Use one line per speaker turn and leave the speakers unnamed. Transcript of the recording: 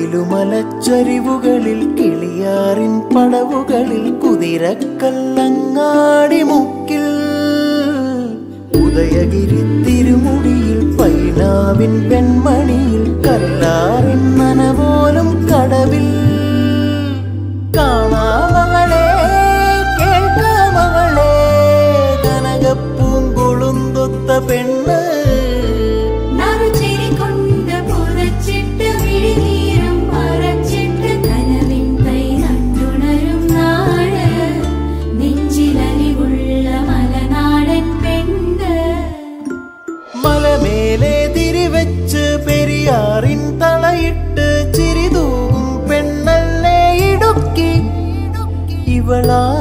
കുയിലുമലച്ചരിവുകളിൽ കിളിയാറിൻ പടവുകളിൽ കുതിരക്കല്ലങ്ങാടി മുക്കിൽ ഉദയഗിരി തിരുമുടിയിൽ പൈനാവിൻ പെൺമണിയിൽ കല്ലാറിൻ നനപോലും കടവിൽ കാണാമകളെ കേൾക്കാമകളെ കനകപ്പൂങ്കുളുന്തൊത്ത പെണ്ണ്
നറുചിരി കൊണ്ട് പുതച്ചിട്ട് വിഴിനീരം മറച്ചിട്ട് കനവിൻ തൈ നട്ടുണരും നാട് നെഞ്ചിലലിവുള്ള മലനാടൻ പെണ്ണ്
മലമേലെ തിരിവെച്ച് പെരിയാറിൻ തളയിട്ട് ചിരിതൂകും പെണ്ണല്ലേ ഇടുക്കി ഇവളാ